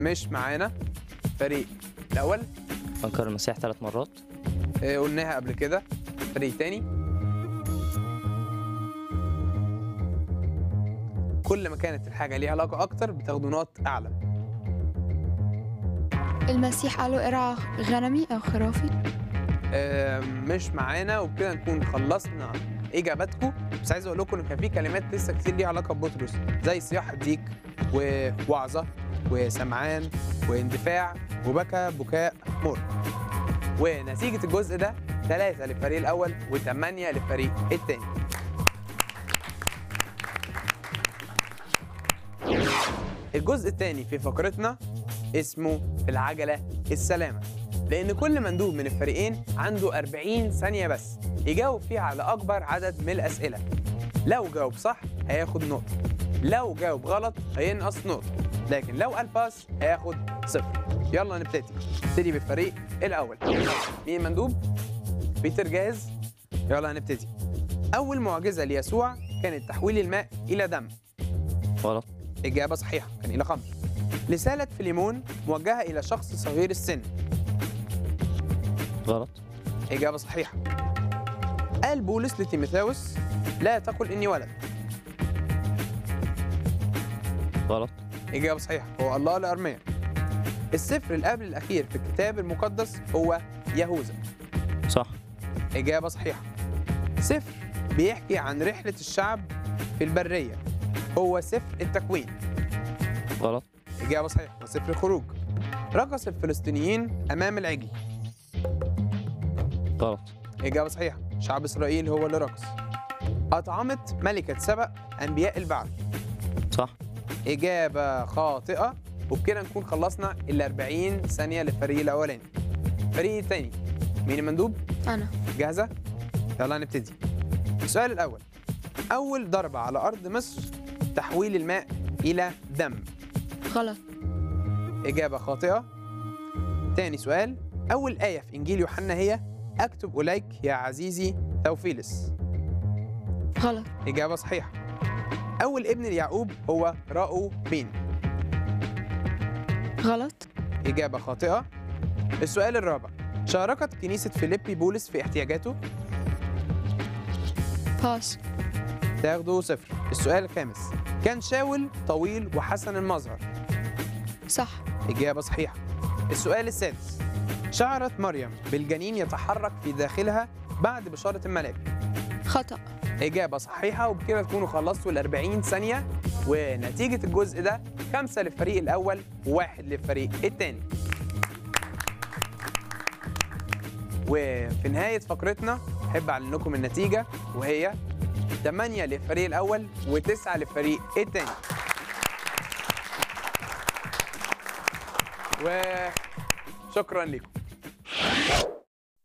مش معانا فريق الاول أنكر المسيح ثلاث مرات آه، قلناها قبل كده فريق تاني كل ما كانت الحاجه ليها علاقه اكتر بتاخدوا نقط اعلى المسيح قالوا ارعى غنمي او خرافي آه، مش معانا وبكده نكون خلصنا اجاباتكم بس عايز اقول لكم ان كان في كلمات لسه كتير ليها علاقه ببطرس زي صياح الديك ووعظه وسمعان واندفاع وبكى بكاء مر ونتيجه الجزء ده ثلاثة للفريق الأول وثمانية للفريق الثاني الجزء الثاني في فقرتنا اسمه العجلة السلامة لأن كل مندوب من الفريقين عنده 40 ثانية بس يجاوب فيها على أكبر عدد من الأسئلة لو جاوب صح هياخد نقطة لو جاوب غلط هينقص نقطة لكن لو قال باس هياخد صفر يلا نبتدي نبتدي بالفريق الأول مين المندوب؟ بيتر جاهز؟ يلا هنبتدي أول معجزة ليسوع كانت تحويل الماء إلى دم غلط إجابة صحيحة كان إلى خمر رسالة فيليمون موجهة إلى شخص صغير السن غلط إجابة صحيحة قال بولس لتيموثاوس لا تقل إني ولد غلط إجابة صحيحة هو الله لأرميا السفر اللي قبل الأخير في الكتاب المقدس هو يهوذا صح إجابة صحيحة سفر بيحكي عن رحلة الشعب في البرية هو سفر التكوين غلط إجابة صحيحة هو سفر الخروج رقص الفلسطينيين أمام العجل غلط إجابة صحيحة شعب إسرائيل هو اللي رقص أطعمت ملكة سبأ أنبياء البعل صح إجابة خاطئة وبكده نكون خلصنا ال 40 ثانية للفريق الأولاني الفريق الثاني مين المندوب؟ انا جاهزة؟ يلا نبتدي السؤال الأول أول ضربة على أرض مصر تحويل الماء إلى دم غلط إجابة خاطئة تاني سؤال أول آية في إنجيل يوحنا هي أكتب إليك يا عزيزي توفيلس غلط إجابة صحيحة أول ابن ليعقوب هو راؤو بين غلط إجابة خاطئة السؤال الرابع شاركت كنيسة فيليبي بولس في احتياجاته باس تاخده صفر السؤال الخامس كان شاول طويل وحسن المظهر صح إجابة صحيحة السؤال السادس شعرت مريم بالجنين يتحرك في داخلها بعد بشارة الملاك خطأ إجابة صحيحة وبكده تكونوا خلصتوا ال 40 ثانية ونتيجة الجزء ده خمسة للفريق الأول وواحد للفريق الثاني وفي نهاية فقرتنا أحب أعلن لكم النتيجة وهي 8 للفريق الأول و9 للفريق الثاني وشكرا لكم